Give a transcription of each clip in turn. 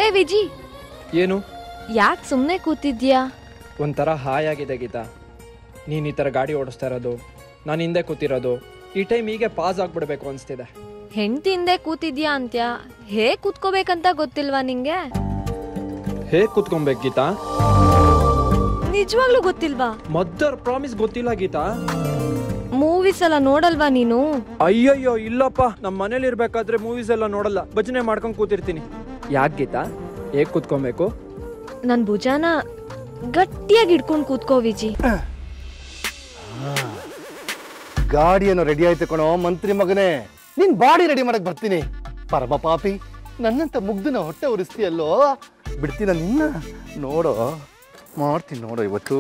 ಹೇ ವಿಜಿ ಏನು ಯಾಕೆ ಸುಮ್ಮನೆ ಕೂತಿದ್ಯಾ ಒಂಥರ ಹಾಯಾಗಿದೆ ಗೀತಾ ನೀನು ಈ ಥರ ಗಾಡಿ ಓಡಿಸ್ತಾ ಇರೋದು ನಾನು ಹಿಂದೆ ಕೂತಿರೋದು ಈ ಟೈಮ್ ಹೀಗೆ ಪಾಸ್ ಆಗ್ಬಿಡ್ಬೇಕು ಅನಿಸ್ತಿದೆ ಹೆಂಡ್ತಿ ಹಿಂದೆ ಕೂತಿದ್ಯಾ ಅಂತ್ಯ ಹೇಗ್ ಕೂತ್ಕೋಬೇಕಂತ ಗೊತ್ತಿಲ್ವಾ ನಿಂಗೆ ಹೇಗೆ ಕೂತ್ಕೊಬೇಕು ಗೀತಾ ನಿಜವಾಗ್ಲೂ ಗೊತ್ತಿಲ್ವಾ ಮದರ್ ಪ್ರಾಮಿಸ್ ಗೊತ್ತಿಲ್ಲ ಗೀತಾ ಮೂವೀಸ್ ಎಲ್ಲ ನೋಡಲ್ವಾ ನೀನು ಅಯ್ಯಯ್ಯೋ ಇಲ್ಲಪ್ಪ ನಮ್ಮ ಮನೇಲಿ ಇರ್ಬೇಕಾದ್ರೆ ಮೂವೀಸ್ ಎಲ್ಲ ನೋಡಲ್ಲ ಭಜನೆ ಮಾಡ್ಕೊಂಡು ಕೂತಿರ್ತೀನಿ ಯಾಕೆ ಗೀತಾ ಹೇಗೆ ಕೂತ್ಕೊಬೇಕು ನನ್ ಭುಜಾನ ಗಟ್ಟಿಯಾಗಿ ಹಿಡ್ಕೊಂಡ್ ಕೂತ್ಕೋ ವಿಜಿ ಗಾಡಿಯನ್ನು ರೆಡಿ ಆಯ್ತು ಕಣೋ ಮಂತ್ರಿ ಮಗನೇ ನಿನ್ ಬಾಡಿ ರೆಡಿ ಮಾಡಕ್ ಬರ್ತೀನಿ ಪರಮ ಪಾಪಿ ನನ್ನಂತ ಮುಗ್ಧನ ಹೊಟ್ಟೆ ಉರಿಸ್ತೀಯಲ್ಲೋ ಬಿಡ್ತೀನ ನಿನ್ನ ನೋಡೋ ಮಾಡ್ತೀನಿ ನೋಡೋ ಇವತ್ತು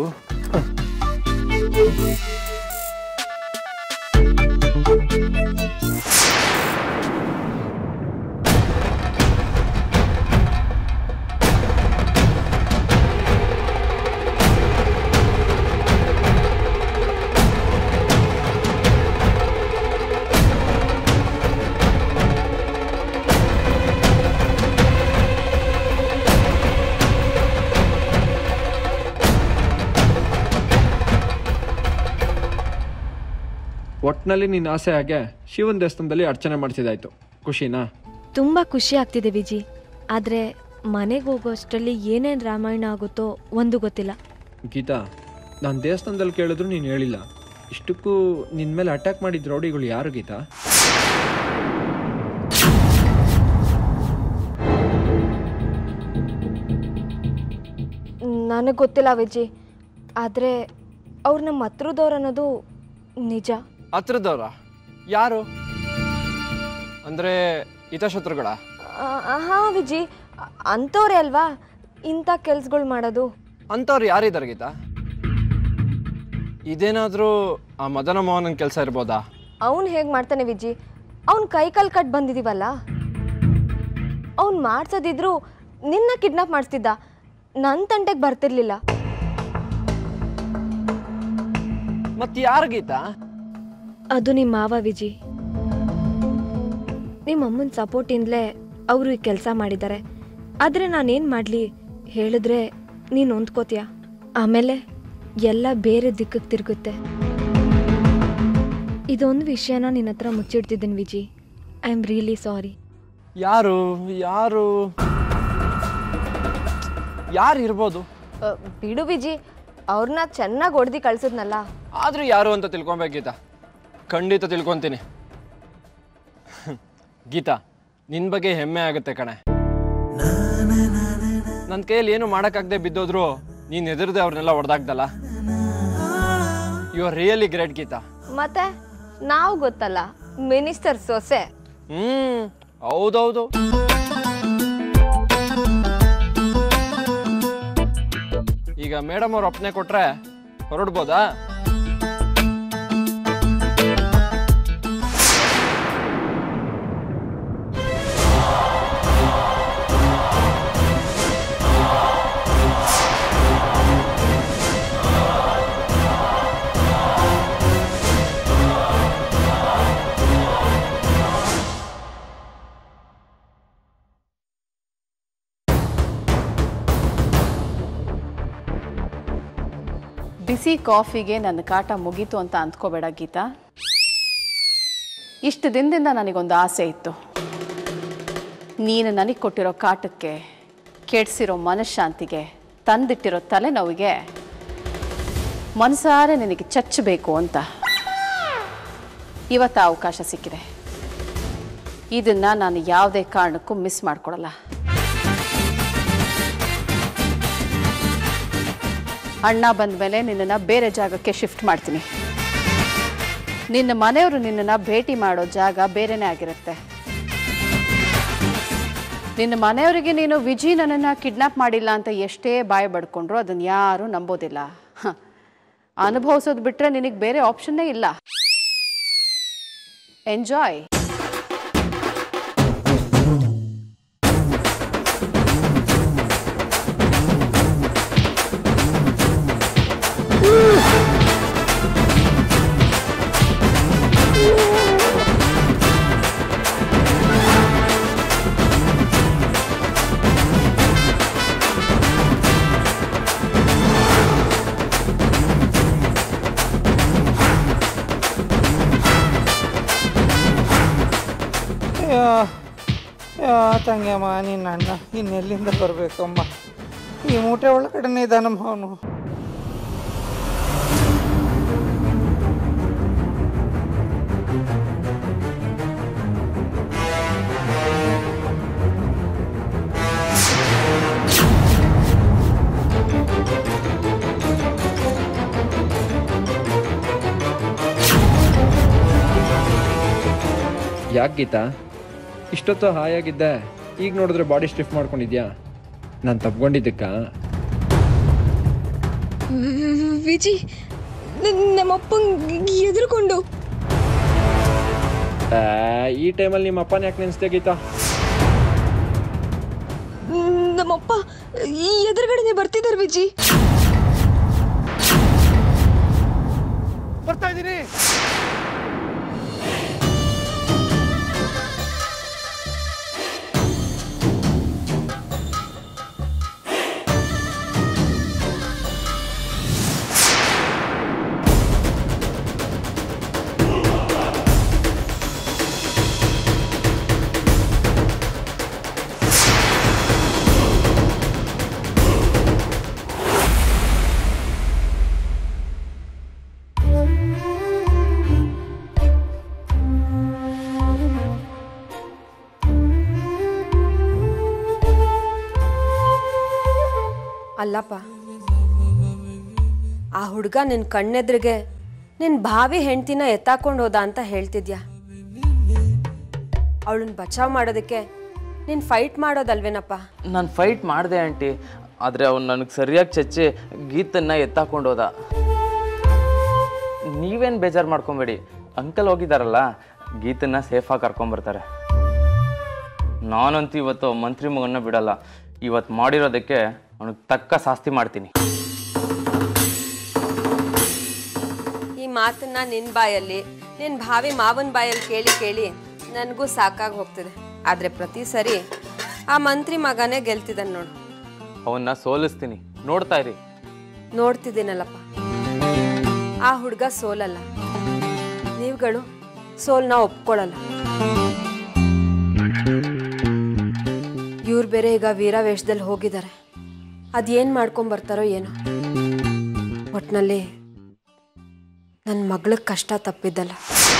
ಒಟ್ನಲ್ಲಿ ನಿನ್ನ ಆಸೆ ಹಾಗೆ ಶಿವನ್ ದೇವಸ್ಥಾನದಲ್ಲಿ ಅರ್ಚನೆ ಮಾಡಿಸಿದಾಯ್ತು ಖುಷಿನಾ ತುಂಬಾ ಖುಷಿ ಆಗ್ತಿದೆ ವಿಜಿ ಆದ್ರೆ ಮನೆಗೆ ಹೋಗೋಷ್ಟರಲ್ಲಿ ಏನೇನ್ ರಾಮಾಯಣ ಆಗುತ್ತೋ ಒಂದು ಗೊತ್ತಿಲ್ಲ ಗೀತಾ ನಾನು ದೇವಸ್ಥಾನದಲ್ಲಿ ಕೇಳಿದ್ರು ನೀನು ಹೇಳಿಲ್ಲ ಇಷ್ಟಕ್ಕೂ ನಿನ್ನ ಮೇಲೆ ಅಟ್ಯಾಕ್ ಮಾಡಿದ ರೌಡಿಗಳು ಯಾರು ಗೀತಾ ನನಗೆ ಗೊತ್ತಿಲ್ಲ ವಿಜಿ ಆದ್ರೆ ಅವ್ರು ನಮ್ಮ ಹತ್ರದವ್ರು ಅನ್ನೋದು ನಿಜ ಹತ್ರದವ್ರ ಯಾರು ಅಂದ್ರೆ ಹಿತಶತ್ರುಗಳ ಆ, ಹಾ ವಿಜಿ ಅಂಥವ್ರೆ ಅಲ್ವಾ ಇಂಥ ಕೆಲ್ಸಗಳು ಮಾಡೋದು ಅಂಥವ್ರು ಯಾರಿದ್ದಾರೆ ಗೀತಾ ಇದೇನಾದ್ರೂ ಆ ಮದನ ಮೋಹನನ್ ಕೆಲಸ ಇರ್ಬೋದಾ ಅವ್ನು ಹೇಗೆ ಮಾಡ್ತಾನೆ ವಿಜಿ ಅವ್ನು ಕೈ ಕಾಲು ಕಟ್ ಬಂದಿದೀವಲ್ಲ ಅವ್ನು ಮಾಡ್ಸೋದಿದ್ರು ನಿನ್ನ ಕಿಡ್ನಾಪ್ ಮಾಡಿಸ್ತಿದ್ದ ನನ್ನ ತಂಟೆಗೆ ಬರ್ತಿರ್ಲಿಲ್ಲ ಮತ್ ಯಾರು ಗೀತಾ ಅದು ನಿಮ್ಮ ಮಾವ ವಿಜಿ ನಿಮ್ಮ ಅಮ್ಮನ ಸಪೋರ್ಟಿಂದಲೇ ಅವರು ಈ ಕೆಲಸ ಮಾಡಿದ್ದಾರೆ ಆದರೆ ನಾನೇನು ಮಾಡಲಿ ಹೇಳಿದ್ರೆ ನೀನು ಹೊಂದ್ಕೋತೀಯ ಆಮೇಲೆ ಎಲ್ಲ ಬೇರೆ ದಿಕ್ಕಕ್ಕೆ ತಿರುಗುತ್ತೆ ಇದೊಂದು ವಿಷಯನ ನಿನ್ನ ಹತ್ರ ಮುಚ್ಚಿಡ್ತಿದ್ದೀನಿ Viji I am really sorry ಯಾರು ಯಾರು ಯಾರು ಇರ್ಬೋದು ಬಿಡು ವಿಜಿ ಅವ್ರನ್ನ ಚೆನ್ನಾಗಿ ಹೊಡೆದು ಕಳ್ಸಿದ್ನಲ್ಲ ಆದ್ರೂ ಯಾರು ಅಂತ ತಿಳ್ಕೊಬೇಕು ಗೀತಾ ಖಂಡಿತ ತಿಳ್ಕೊತೀನಿ ಗೀತಾ ನಿನ್ ಬಗ್ಗೆ ಹೆಮ್ಮೆ ಆಗುತ್ತೆ ಕಣೆ ನನ್ನ ಕೈಯಲ್ಲಿ ಏನು ಮಾಡೋಕ್ಕಾಗದೆ ಬಿದ್ದೋದ್ರು ನೀನು ಎದುರದೆ ಅವ್ರನ್ನೆಲ್ಲ ಹೊಡೆದಾಗ್ದಲ್ಲ you are really great Geetha ಮತ್ತೆ ನಾವು ಗೊತ್ತಲ್ಲ ಮಿನಿಸ್ಟರ್ ಸೊಸೆ ಹ್ಮ್ ಹೌದೌದು ಈಗ ಮೇಡಮ್ ಅವ್ರ ಒಪ್ಪನೆ ಕೊಟ್ರೆ ಹೊರಡ್ಬೋದಾ ಬಿಸಿ ಕಾಫಿಗೆ ನನ್ನ ಕಾಟ ಮುಗೀತು ಅಂತ ಅಂದ್ಕೋಬೇಡ ಗೀತಾ ಇಷ್ಟು ದಿನದಿಂದ ನನಗೊಂದು ಆಸೆ ಇತ್ತು ನೀನು ನನಗೆ ಕೊಟ್ಟಿರೋ ಕಾಟಕ್ಕೆ ಕೆಡ್ಸಿರೋ ಮನಃಶಾಂತಿಗೆ ತಂದಿಟ್ಟಿರೋ ತಲೆನೋವಿಗೆ ಮನಸಾರೆ ನಿನಗೆ ಚಚ್ಚಬೇಕು ಅಂತ ಇವತ್ತು ಆ ಅವಕಾಶ ಸಿಕ್ಕಿದೆ ಇದನ್ನು ನಾನು ಯಾವುದೇ ಕಾರಣಕ್ಕೂ ಮಿಸ್ ಮಾಡ್ಕೊಡಲ್ಲ ಅಣ್ಣ ಬಂದ ಮೇಲೆ ನಿನ್ನನ್ನು ಬೇರೆ ಜಾಗಕ್ಕೆ ಶಿಫ್ಟ್ ಮಾಡ್ತೀನಿ ನಿನ್ನ ಮನೆಯವರು ನಿನ್ನನ್ನು ಭೇಟಿ ಮಾಡೋ ಜಾಗ ಬೇರೆನೇ ಆಗಿರುತ್ತೆ ನಿನ್ನ ಮನೆಯವರಿಗೆ ನೀನು ವಿಜಿ ನನ್ನನ್ನು ಕಿಡ್ನಾಪ್ ಮಾಡಿಲ್ಲ ಅಂತ ಎಷ್ಟೇ ಬಾಯಿ ಬಡ್ಕೊಂಡ್ರು ಅದನ್ನು ಯಾರೂ ನಂಬೋದಿಲ್ಲ ಹ. ಅನುಭವಿಸೋದು ಬಿಟ್ಟರೆ ನಿನಗೆ ಬೇರೆ ಆಪ್ಷನ್ನೇ ಇಲ್ಲ ಎಂಜಾಯ್ ತಂಗ್ಯಮ್ಮ ನಿನ್ನ ಅಣ್ಣ ಇನ್ನೆಲ್ಲಿಂದ ಬರಬೇಕಮ್ಮ ಈ ಮೂಟೆ ಒಳಗಡೆನೇ ಇದ್ದಾನಮ್ಮ ಅವನು ಯಾಕೆ ಗೀತಾ ಇಷ್ಟೊತ್ತು ಹಾಯಾಗಿದ್ದೆ ಈಗ ನೋಡಿದ್ರೆ ಬಾಡಿ ಸ್ಟಿಫ್ ಮಾಡ್ಕೊಂಡಿದ್ಯಾ ನಾನು ತಪ್ಕೊಂಡಿದ್ದಕ್ಕ ವಿಜಿ ನಮ್ಮಪ್ಪಂಗೆ ಎದುರುಕೊಂಡು ಈ ಟೈಮಲ್ಲಿ ನಿಮ್ಮ ಅಪ್ಪನ ಯಾಕೆ ನೆನೆಸ್ದೆ ಗೀತಾ ನಮ್ಮಪ್ಪ ಈ ಎದುರುಗಡೆನೆ ಬರ್ತಿದ್ದಾರೆ ವಿಜಿ ಬರ್ತಾ ಇದ್ದೀನಿ ಅಲ್ಲಪ್ಪ ಆ ಹುಡುಗ ನಿನ್ನ ಕಣ್ಣೆದ್ರಿಗೆ ನಿನ್ನ ಭಾವಿ ಹೆಂಡ್ತಿನ ಎತ್ತಾಕೊಂಡು ಹೋದ ಅಂತ ಹೇಳ್ತಿದ್ಯಾ ಅವಳನ್ನ ಬಚಾವ್ ಮಾಡೋದಕ್ಕೆ ನೀನು ಫೈಟ್ ಮಾಡೋದಲ್ವೇನಪ್ಪ ನಾನು ಫೈಟ್ ಮಾಡಿದೆ ಆಂಟಿ ಆದರೆ ಅವ್ನು ನನಗೆ ಸರಿಯಾಗಿ ಚಚ್ಚಿ ಗೀತನ್ನ ಎತ್ತಾಕೊಂಡು ಹೋದ ನೀವೇನು ಬೇಜಾರು ಮಾಡ್ಕೊಬೇಡಿ ಅಂಕಲ್ ಹೋಗಿದ್ದಾರಲ್ಲ ಗೀತನ್ನ ಸೇಫಾಗಿ ಕರ್ಕೊಂಬರ್ತಾರೆ ನಾನಂತೂ ಇವತ್ತು ಮಂತ್ರಿ ಮಗನ್ನ ಬಿಡಲ್ಲ ಇವತ್ತು ಮಾಡಿರೋದಕ್ಕೆ ಅವನಿಗೆ ತಕ್ಕ ಶಾಸ್ತಿ ಮಾಡ್ತೀನಿ ಈ ಮಾತನ್ನ ನಿನ್ನ ಬಾಯಲ್ಲಿ ನಿನ್ನ ಭಾವಿ ಮಾವನ ಬಾಯಲ್ಲಿ ಕೇಳಿ ಕೇಳಿ ನನಗೂ ಸಾಕಾಗಿ ಹೋಗ್ತಿದೆ ಆದರೆ ಪ್ರತಿ ಸರಿ ಆ ಮಂತ್ರಿ ಮಗನೇ ಗೆಲ್ತಿದ್ದಾನೆ ನೋಡು ಅವನ್ನ ಸೋಲಿಸ್ತೀನಿ ನೋಡ್ತಾ ಇರಿ ನೋಡ್ತಿದ್ದೀನಲ್ಲಪ್ಪ ಆ ಹುಡುಗ ಸೋಲಲ್ಲ ನೀವುಗಳು ಸೋಲ್ನ ಒಪ್ಕೊಳ್ಳಲ್ಲ ಇವ್ರು ಬೇರೆ ಈಗ ವೀರಾವೇಶದಲ್ಲಿ ಹೋಗಿದ್ದಾರೆ ಅದೇನು ಮಾಡ್ಕೊಂಬರ್ತಾರೋ ಏನೋ ಒಟ್ನಲ್ಲಿ ನನ್ನ ಮಗಳಿಗೆ ಕಷ್ಟ ತಪ್ಪಿದ್ದಲ್ಲ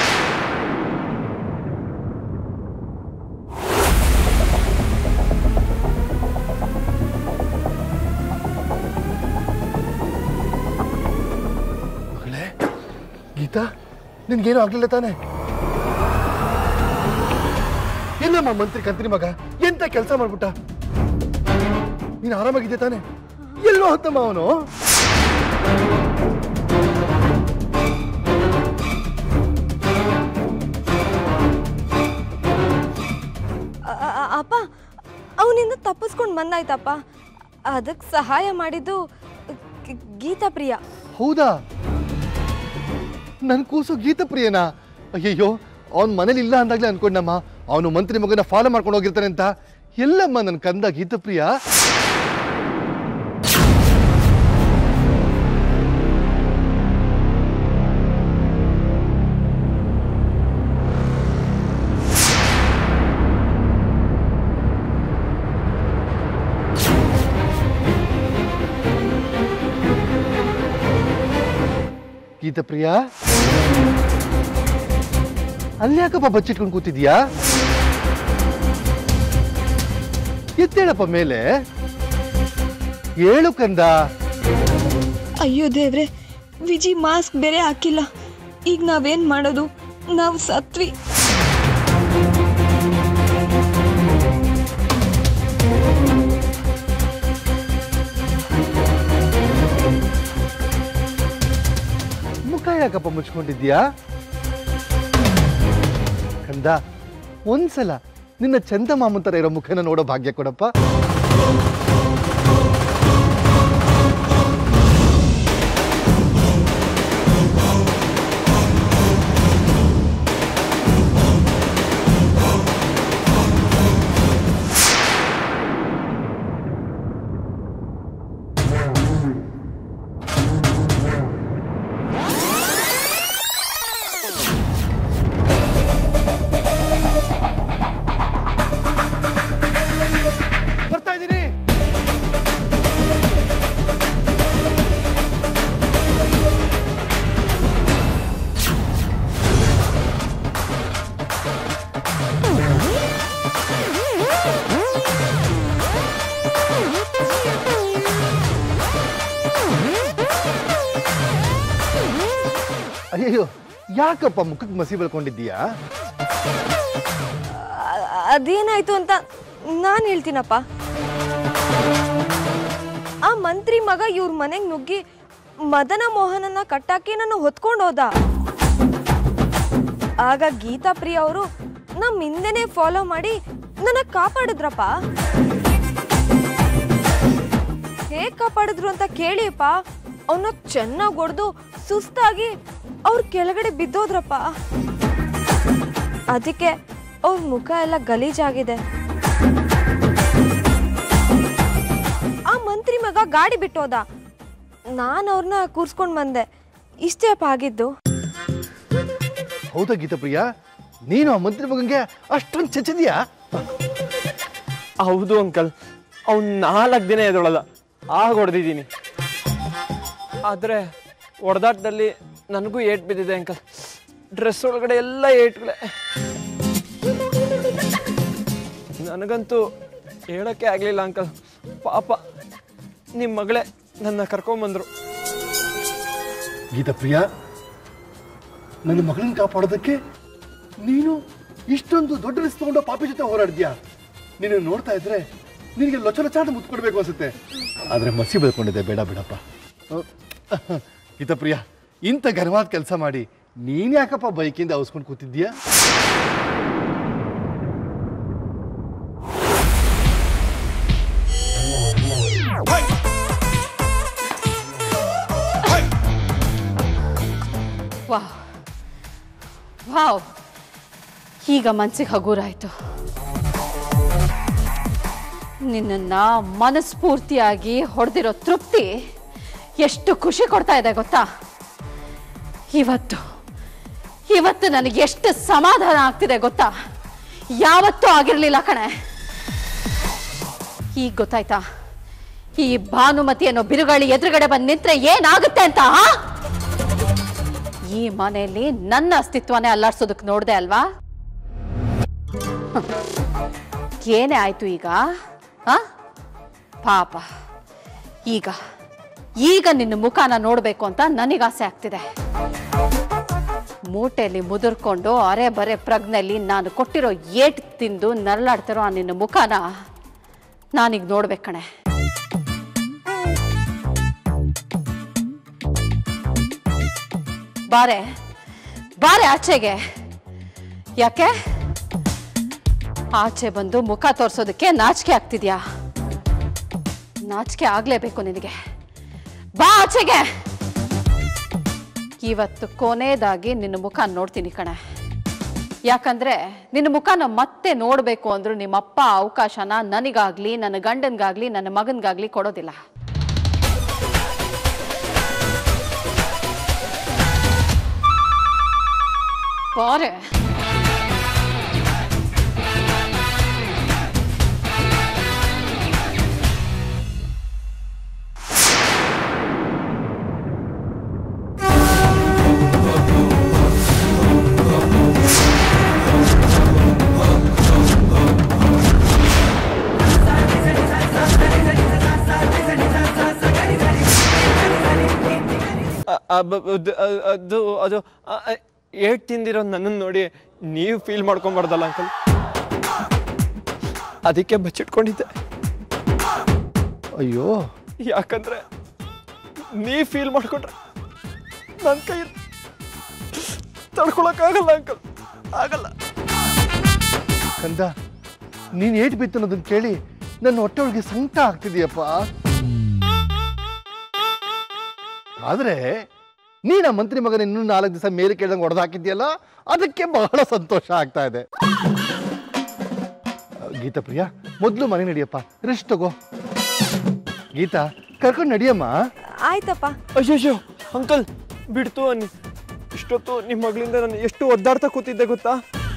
ಮಗಳೇ ಗೀತಾ ನಿನ್ಗೇನು ಆಗ್ಲಿಲ್ಲ ತಾನೆ ಏನಮ್ಮ ಮಂತ್ರಿ ಕಂತ್ರಿ ಮಗ ಎಂತ ಕೆಲಸ ಮಾಡ್ಬಿಟ್ಟ ನೀನು ಆರಾಮಾಗಿದ್ದೆ ತಾನೆ ಎಲ್ಲೋ ಹೊತ್ತಮ್ಮ ಅವನು ಅ- ಅ- ಅಪ್ಪ ಅವನಿಂದ ತಪ್ಪಿಸ್ಕೊಂಡು ಬಂದಾಯ್ತಪ್ಪ ಅದಕ್ಕೆ ಸಹಾಯ ಮಾಡಿದ್ದು ಗಿ- ಗೀತಾ ಪ್ರಿಯ ಹೌದಾ ನನ್ ಕೂಸು ಗೀತ ಪ್ರಿಯನಾ ಅಯ್ಯಯ್ಯೋ ಅವನ್ ಮನೇಲಿ ಇಲ್ಲ ಅಂದಾಗ್ಲೇ ಅನ್ಕೊಂಡಮ್ಮ ಅವನು ಮಂತ್ರಿ ಮಗನ ಫಾಲೋ ಮಾಡ್ಕೊಂಡು ಹೋಗಿರ್ತಾನೆ ಅಂತ ಎಲ್ಲಮ್ಮ ನನ್ ಕಂದ ಗೀತ ಪ್ರಿಯ ಗೀತ ಪ್ರಿಯ ಅಲ್ಯಾಕಪ್ಪ ಬಚ್ಚಿಟ್ಕೊಂಡು ಕೂತಿದ್ಯಾ ಎತ್ತೇಳಪ್ಪ ಮೇಲೆ ಏಳು ಕಂದ ಅಯ್ಯೋ ದೇವ್ರೆ ವಿಜಿ ಮಾಸ್ಕ್ ಬೇರೆ ಹಾಕಿಲ್ಲ ಈಗ ನಾವೇನ್ ಮಾಡೋದು ನಾವು ಸತ್ವಿ ಮುಖ ಯಾಕಪ್ಪ ಮುಚ್ಕೊಂಡಿದ್ಯಾ ಕಂದ ಒಂದ್ಸಲ ನಿನ್ನ ಚಂದ ಮಾಮನ್ ತರ ಇರೋ ಮುಖನ ನೋಡೋ ಭಾಗ್ಯ ಕೊಡಪ್ಪ ಅಯ್ಯಯ್ಯೋ ಯಾಕಪ್ಪ ಮುಖಕ್ಕೆ ಮಸಿ ಬೆಳ್ಕೊಂಡಿದ್ದೀಯಾ ಅ- ಅದೇನಾಯ್ತು ಅಂತ ನಾನು ಹೇಳ್ತೀನಪ್ಪ ಆ ಮಂತ್ರಿ ಮಗ ಇವ್ರ ಮನೆಗೆ ನುಗ್ಗಿ ಮದನ ಮೋಹನನ್ನ ಕಟ್ಟಾಕಿ ನಾನು ಹೊತ್ಕೊಂಡು ಹೋದ ಆಗ ಗೀತಾ ಪ್ರಿಯ ಅವರು ನಮ್ಮ ಹಿಂದೆನೆ ಫಾಲೋ ಮಾಡಿ ನನ್ನ ಕಾಪಾಡಿದ್ರಪ್ಪ ಹೇಗ್ ಕಾಪಾಡಿದ್ರು ಅಂತ ಕೇಳಿಯಪ್ಪ ಅವನ್ನ ಚೆನ್ನಾಗಿ ಹೊಡೆದು ಸುಸ್ತಾಗಿ ಅವ್ರ ಕೆಳಗಡೆ ಬಿದ್ದೋದ್ರಪ್ಪ ಅದಕ್ಕೆ ಅವ್ರ ಮುಖ ಎಲ್ಲ ಗಲೀಜಾಗಿದೆ ಆ ಮಂತ್ರಿ ಮಗ ಗಾಡಿ ಬಿಟ್ಟೋದ ನಾನು ಅವ್ರನ್ನ ಕೂರ್ಸ್ಕೊಂಡ್ ಬಂದೆ ಇಷ್ಟೇ ಅಪ್ಪ ಆಗಿದ್ದು ಹೌದಾ ಗೀತಪ್ರಿಯ ನೀನು ಆ ಮಂತ್ರಿ ಮಗಂಗೆ ಅಷ್ಟೊಂದು ಚಚ್ಚಿದ್ಯಾ ಹೌದು ಅಂಕಲ್ ಅವ್ನು ನಾಲ್ಕು ದಿನ ಎದೊಳಲ್ಲ ಆಗ ಹೊಡೆದಿದ್ದೀನಿ ಆದರೆ ಹೊಡೆದಾಟದಲ್ಲಿ ನನಗೂ ಏಟ್ ಬಿದ್ದಿದೆ ಅಂಕಲ್ ಡ್ರೆಸ್ ಒಳಗಡೆ ಎಲ್ಲ ಏಟ್ಗಳೇ ನನಗಂತೂ ಹೇಳೋಕ್ಕೆ ಆಗಲಿಲ್ಲ ಅಂಕಲ್ ಪಾಪ ನಿಮ್ಮ ಮಗಳೇ ನನ್ನ ಕರ್ಕೊಂಬಂದರು ಗೀತಪ್ರಿಯ ನನ್ನ ಮಗಳನ್ನ ಕಾಪಾಡೋದಕ್ಕೆ ನೀನು ಇಷ್ಟೊಂದು ದೊಡ್ಡ ರಿಸ್ಕ್ ತಗೊಂಡು ಪಾಪಿ ಜೊತೆ ಹೋರಾಡಿದ್ಯಾ ನೀನು ನೋಡ್ತಾ ಇದ್ರೆ ನಿನಗೆ ಲೊಚ ಲೊಚ ಅಂತ ಮುತ್ಕೊಡ್ಬೇಕು ಅನ್ಸುತ್ತೆ ಆದ್ರೆ ಮಸಿ ಬೆಳ್ಕೊಂಡಿದ್ದೆ ಬೇಡ ಬೇಡಪ್ಪ ಅಹ್, ಗೀತಪ್ರಿಯ ಇಂಥ ಘನವಾದ ಕೆಲಸ ಮಾಡಿ ನೀನ್ ಯಾಕಪ್ಪ ಬೈಕಿಂದ ಅವಸ್ಕೊಂಡು ಕೂತಿದ್ಯಾ ವಾವ್ ವಾವ್ ಈಗ ಮನ್ಸಿಗೆ ಹಗೂರಾಯ್ತು ನಿನ್ನನ್ನ ಮನಸ್ಫೂರ್ತಿಯಾಗಿ ಹೊಡೆದಿರೋ ತೃಪ್ತಿ ಎಷ್ಟು ಖುಷಿ ಕೊಡ್ತಾ ಇದೆ ಗೊತ್ತಾ ಇವತ್ತು ಇವತ್ತು ನನಗೆ ಎಷ್ಟು ಸಮಾಧಾನ ಆಗ್ತಿದೆ ಗೊತ್ತಾ ಯಾವತ್ತೂ ಆಗಿರ್ಲಿಲ್ಲ ಕಣೆ ಈಗ ಗೊತ್ತಾಯ್ತಾ ಈ ಭಾನುಮತಿ ಅನ್ನೋ ಬಿರುಗಾಳಿ ಎದುರುಗಡೆ ಬಂದು ನಿಂತ್ರೆ ಏನಾಗುತ್ತೆ ಅಂತ ಆ? ಈ ಮನೆಯಲ್ಲಿ ನನ್ನ ಅಸ್ತಿತ್ವನೇ ಅಲ್ಲಾಡ್ಸೋದಕ್ಕೆ ನೋಡ್ದೆ ಅಲ್ವಾ ಏನೇ ಆಯ್ತು ಈಗ ಆ ಪಾಪ ಈಗ ಈಗ ನಿನ್ನ ಮುಖನ ನೋಡಬೇಕು ಅಂತ ನನಗಾಸೆ ಆಗ್ತಿದೆ ಮೂಟೆಯಲ್ಲಿ ಮುದುರ್ಕೊಂಡು ಅರೆ ಬರೆ ಪ್ರಜ್ಞೆಯಲ್ಲಿ ನಾನು ಕೊಟ್ಟಿರೋ ಏಟ್ ತಿಂದು ನರಳಾಡ್ತಿರೋ ಆ ನಿನ್ನ ಮುಖನ ನಾನೀಗ ನೋಡ್ಬೇಕು ಕಣೆ ಬಾರೆ ಬಾರೆ ಆಚೆಗೆ ಯಾಕೆ ಆಚೆ ಬಂದು ಮುಖ ತೋರ್ಸೋದಕ್ಕೆ ನಾಚಿಕೆ ಆಗ್ತಿದ್ಯಾ ನಾಚಿಕೆ ಆಗ್ಲೇಬೇಕು ನಿನಗೆ ಬಾ ಆಚೆಗೆ ಇವತ್ತು ಕೊನೆಯದಾಗಿ ನಿನ್ನ ಮುಖ ನೋಡ್ತೀನಿ ಕಣೆ ಯಾಕಂದ್ರೆ ನಿನ್ನ ಮುಖನ ಮತ್ತೆ ನೋಡಬೇಕು ಅಂದ್ರೂ ನಿಮ್ಮಪ್ಪ ಅವಕಾಶನ ನನಗಾಗ್ಲಿ ನನ್ನ ಗಂಡನ್ಗಾಗ್ಲಿ ನನ್ನ ಮಗನ್ಗಾಗ್ಲಿ ಕೊಡೋದಿಲ್ಲ ಬಾರೆ ಅ- ಅಬ್- ಅದ್- ಅ- ಅದು ಅದು ಅ- ಅ- ಏಟ್ ತಿಂದಿರೋ ನನ್ನನ್ನು ನೋಡಿ ನೀವು ಫೀಲ್ ಮಾಡ್ಕೊಂಬಾರ್ದಲ್ಲ ಅಂಕಲ್ ಅದಕ್ಕೆ ಬಚ್ಚಿಟ್ಕೊಂಡಿದ್ದೆ ಅಯ್ಯೋ ಯಾಕಂದ್ರೆ ನೀವು ಫೀಲ್ ಮಾಡ್ಕೊಂಡ್ರೆ ನನ್ನ ಕೈ ತಡ್ಕೊಳಕ್ಕಾಗಲ್ಲ ಅಂಕಲ್ ಆಗಲ್ಲ ಕಂದ ನೀನ್ ಏಟ್ ಬಿತ್ತು ಅನ್ನೋದನ್ನ ಕೇಳಿ ನನ್ನ ಹೊಟ್ಟೆ ಒಳಗೆ ಸಂಕಟ ಆಗ್ತಿದೆಯಪ್ಪ ಆದ್ರೆ ನೀನ ಮಂತ್ರಿ ಮಗನ ಇನ್ನೂ ನಾಲ್ಕು ದಿವಸ ಮೇಲೆ ಕೇಳ್ದಂಗೆ ಹೊಡೆದು ಹಾಕಿದ್ಯಲ್ಲ ಅದಕ್ಕೆ ಬಹಳ ಸಂತೋಷ ಆಗ್ತಾ ಇದೆ ಗೀತಾ ಪ್ರಿಯ ಮೊದಲು ಮನೆ ನಡಿಯಪ್ಪ ರೆಸ್ಟ್ ತಗೋ ಗೀತಾ ಕರ್ಕೊಂಡು ನಡಿಯಮ್ಮ ಆಯ್ತಪ್ಪ ಅಯ್ಯಯ್ಯೋ ಅಂಕಲ್ ಬಿಡ್ತು ಅನ್ನಿ ಇಷ್ಟೊತ್ತು ನಿಮ್ಮ ಮಗಳಿಂದ ನಾನು ಎಷ್ಟು ಒದ್ದಾಡ್ತಾ ಕೂತಿದ್ದೆ ಗೊತ್ತಾ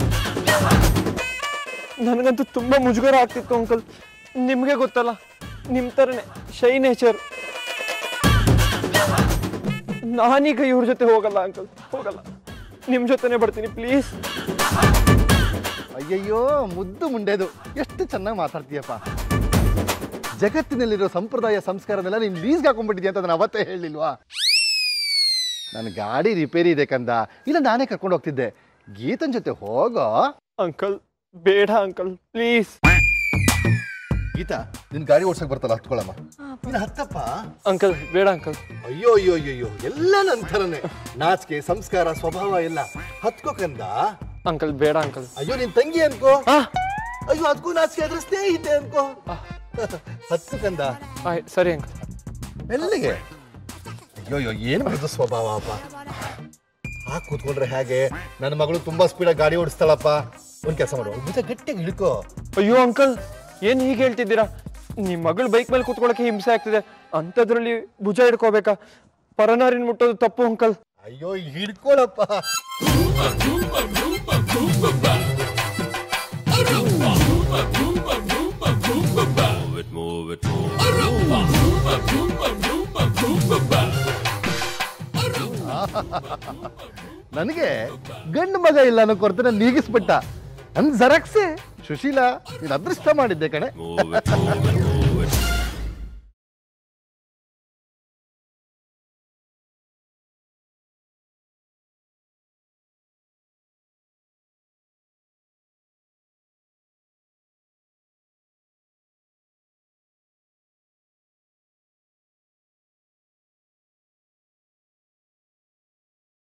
ನನಗಂತೂ ತುಂಬ ಮುಜುಗರ ಆಗ್ತಿತ್ತು ಅಂಕಲ್ ನಿಮಗೆ ಗೊತ್ತಲ್ಲ ನಿಮ್ಮ ಥರನೇ ಶೈ ನೇಚರ್ ನಾನೀಗ ಇವ್ರ ಜೊತೆ ಹೋಗಲ್ಲ ಅಂಕಲ್ ಹೋಗಲ್ಲ ನಿಮ್ಮ ಜೊತೆನೇ ಬರ್ತೀನಿ ಪ್ಲೀಸ್ ಅಯ್ಯಯ್ಯೋ ಮುದ್ದು ಮುಂಡೆದು ಎಷ್ಟು ಚೆನ್ನಾಗಿ ಮಾತಾಡ್ತೀಯಪ್ಪ ಜಗತ್ತಿನಲ್ಲಿರೋ ಸಂಪ್ರದಾಯ ಸಂಸ್ಕಾರನೆಲ್ಲ ನೀನು ಲೀಸ್ಗೆ ಹಾಕೊಂಡ್ಬಿಟ್ಟಿದ್ಯಾ ಅಂತ ನಾನು ಅವತ್ತೇ ಹೇಳಿಲ್ವಾ ನನ್ನ ಗಾಡಿ ರಿಪೇರಿ ಇದೆ ಕಂದ ಇಲ್ಲ ನಾನೇ ಕರ್ಕೊಂಡು ಹೋಗ್ತಿದ್ದೆ ಗೀತನ್ ಜೊತೆ ಹೋಗೋ ಅಂಕಲ್ ಬೇಡ ಅಂಕಲ್ ಪ್ಲೀಸ್ ಗೀತಾ ನಿನ್ ಗಾಡಿ ಓಡ್ಸಕ್ ಬರ್ತಲ್ಲ ಹತ್ಕೊಳಮ್ಮ ನೀನ್ ಹತ್ತಪ್ಪ ಅಂಕಲ್ ಬೇಡ ಅಂಕಲ್ ಅಯ್ಯೋ ಅಯ್ಯೋ ಅಯ್ಯೋ ಅಯ್ಯೋ ಎಲ್ಲ ನನ್ನ ಥರನೇ ನಾಚಿಕೆ ಸಂಸ್ಕಾರ ಸ್ವಭಾವ ಎಲ್ಲ ಹತ್ಕೋ ಕಂದ ಅಂಕಲ್ ಬೇಡ ಅಂಕಲ್ ಅಯ್ಯೋ ನಿನ್ ತಂಗಿ ಅನ್ಕೋ ಆ, ಅಯ್ಯೋ ಅದಕ್ಕೂ ನಾಚಿಕೆ ಆದ್ರೆ ಸ್ನೇಹಿತೆ ಅನ್ಕೋ ಹತ್ತು ಕಂದ ಆಯ್ ಸರಿ ಅಂಕಲ್ ಮೆಲ್ಲಿಗೆ ಅಯ್ಯೋ ಅಯ್ಯೋ ಏನು ಮೃದು ಸ್ವಭಾವ ಅಪ್ಪ ಆ ಕೂತ್ಕೊಂಡ್ರೆ ಹೇಗೆ ನನ್ನ ಮಗಳು ತುಂಬಾ ಸ್ಪೀಡಾಗಿ ಗಾಡಿ ಓಡಿಸ್ತಾಳಪ್ಪ ಒಂದ್ ಕೆಲಸ ಮಾಡುವ ಭುಜ ಗಟ್ಟಿಯಾಗಿ ಹಿಡ್ಕೋ ಅಯ್ಯೋ ಅಂಕಲ್ ಏನ್ ಹೀಗೆ ಹೇಳ್ತಿದ್ದೀರಾ ನಿಮ್ ಮಗಳು ಬೈಕ್ ಮೇಲೆ ಕೂತ್ಕೊಳ್ಳೋಕೆ ಹಿಂಸೆ ಆಗ್ತಿದೆ ಅಂಥದ್ರಲ್ಲಿ ಭುಜ ಹಿಡ್ಕೋಬೇಕಾ ಪರನಾರಿನ ಮುಟ್ಟೋದು ತಪ್ಪು ಅಂಕಲ್ ಅಯ್ಯೋ ಹಿಡ್ಕೊಳಪ್ಪ ನನಗೆ ಗಂಡು ಮಗ ಇಲ್ಲ ಅನ್ನೋ ಕೊರತೆ ನೀಗಿಸ್ಬಿಟ್ಟ ನನ್ ಜರಕ್ಸೆ ಸುಶೀಲಾ ನೀನ್ ಅದೃಷ್ಟ ಮಾಡಿದ್ದೆ ಕಣೆ